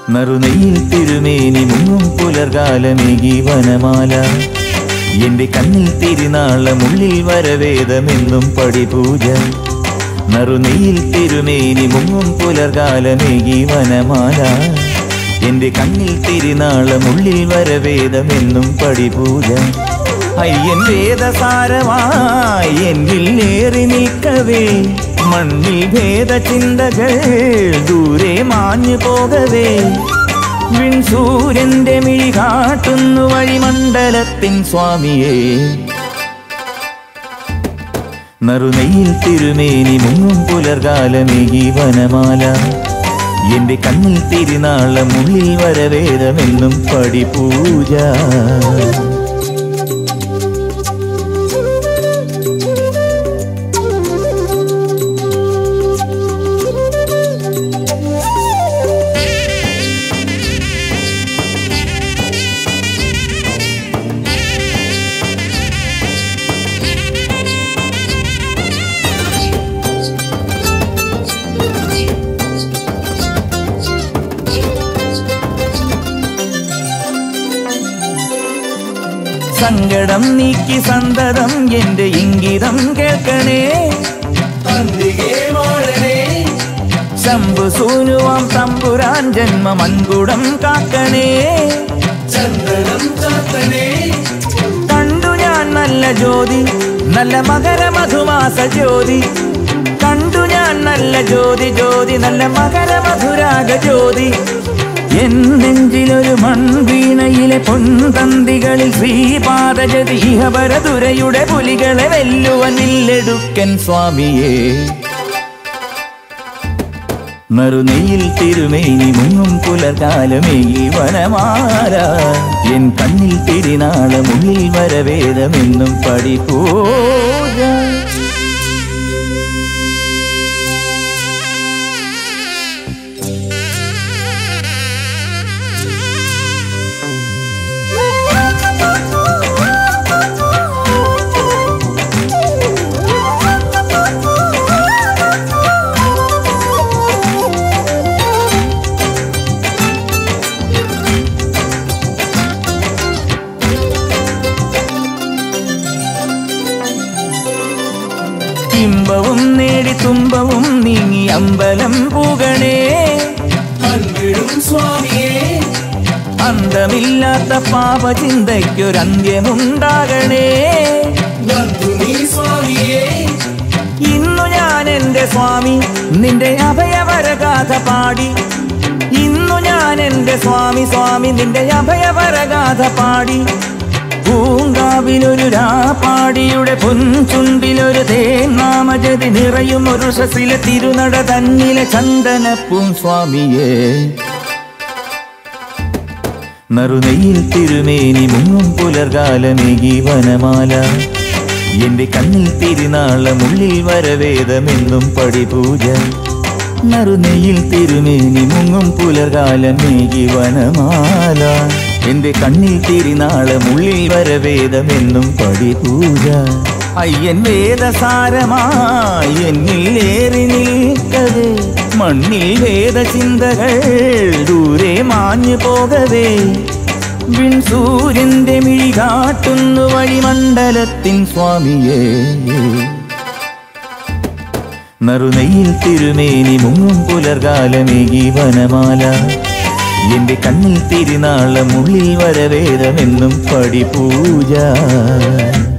നറുനെയിൽ തിരുമേനി മുങ്ങും പുലർകാലമേകി വനമാല എന്റെ കണ്ണിൽ തിരുനാളമുള്ളിൽ വരവേദമെന്നും പടിപൂജ നറുനെയിൽ തിരുമേനി മുങ്ങും പുലർകാലമേകി വനമാല എന്റെ കണ്ണിൽ തിരുനാളമുള്ളിൽ വരവേദമെന്നും പടിപൂജ അയ്യൻ വേദസാരമായി എന്നിൽ ഏറി നിൽക്കവേ മണ്ണിൽ ഭേദചിന്തകൾ ദൂരെ മാഞ്ഞു പോകവേ വിൺസൂര്യന്റെ മിഴി കാട്ടുന്നു വഴിമണ്ഡലത്തിൻ സ്വാമിയെ നറുനെയിൽ തിരുമേനി മുങ്ങും പുലർകാലമേകി വനമാല എന്റെ കണ്ണിൽ തിരുനാളമുള്ളിൽ വരവേദമെന്നും പടിപൂജ സങ്കടം നീക്കി സന്തതം എന്റെ ഇംഗിതം കേൾക്കണേ ശംഭു സൂനുവാം തമ്പുരാൻ ജന്മ മൺകുടം കാക്കണേ കണ്ടു ഞാൻ നല്ല ജ്യോതി നല്ല മകര മധുമാസ ജ്യോതി കണ്ടു ഞാൻ നല്ല ജ്യോതി ജ്യോതി നല്ല മകര മധുരാഗ ജ്യോതി എൻ നെഞ്ചിലൊരു മൺവീണയിലെ പൊൻതന്തികളിൽ ശ്രീപാദജതി ഇഹപരതുരയുടെ പുലികളെ വെല്ലുവൻ വില്ലെടുക്കൻ സ്വാമിയേ നറുനെയിൽ തിരുമേനി മുങ്ങും പുലർകാലമേകി വനമാല എൻ കണ്ണിൽ തിരിനാളമുള്ളിൽ വരവേദമെന്നും പടിപൂജ ഇമ്പവും നേടി തുമ്പവും നീങ്ങി അമ്പലം പൂകണേ അന്തമില്ലാത്ത പാപചിന്തയ്ക്കൊരന്ത്യമുണ്ടാകണേ ഇന്നു ഞാൻ എന്റെ സ്വാമി നിന്റെ അഭയവരഗാഥ പാടി ഇന്നു ഞാൻ എന്റെ സ്വാമി സ്വാമി നിന്റെ അഭയവരഗാഥ പാടി പൂങ്കാവിലൊരു രാപ്പാടിയുടെ പൊൻചുണ്ടിലൊരു തേനാമജതി നിറയും ഒരു ശസിലെ തിരുനട തന്നിലെ ചന്ദനപ്പും സ്വാമിയേ നറുനെയിൽ തിരുമേനി മുങ്ങും പുലർകാലമേകി വനമാല എന്റെ കണ്ണിൽ തിരുനാളമുള്ളിൽ വരവേദമെന്നും പടിപൂജ നറുനെയിൽ തിരുമേനി മുങ്ങും പുലർകാലമേകി വനമാല എന്റെ കണ്ണിൽ തിരുനാളമുള്ളിൽ വരവേദമെന്നും പടിപൂജ അയ്യൻ വേദസാരമായി എന്നിൽ ഏറി നിൽക്കവേ മണ്ണിൽ വേദചിന്തകൾ ദൂരെ മാഞ്ഞു പോകവേ വിൺസൂര്യന്റെ മിഴി കാട്ടുന്നു വഴിമണ്ഡലത്തിൻ സ്വാമിയേ നറുനെയിൽ തിരുമേനി മുങ്ങും പുലർകാലമേകി വനമാല എന്റെ കണ്ണിൽ തിരുനാളമുള്ളിൽ വരവേദമെന്നും പടിപൂജ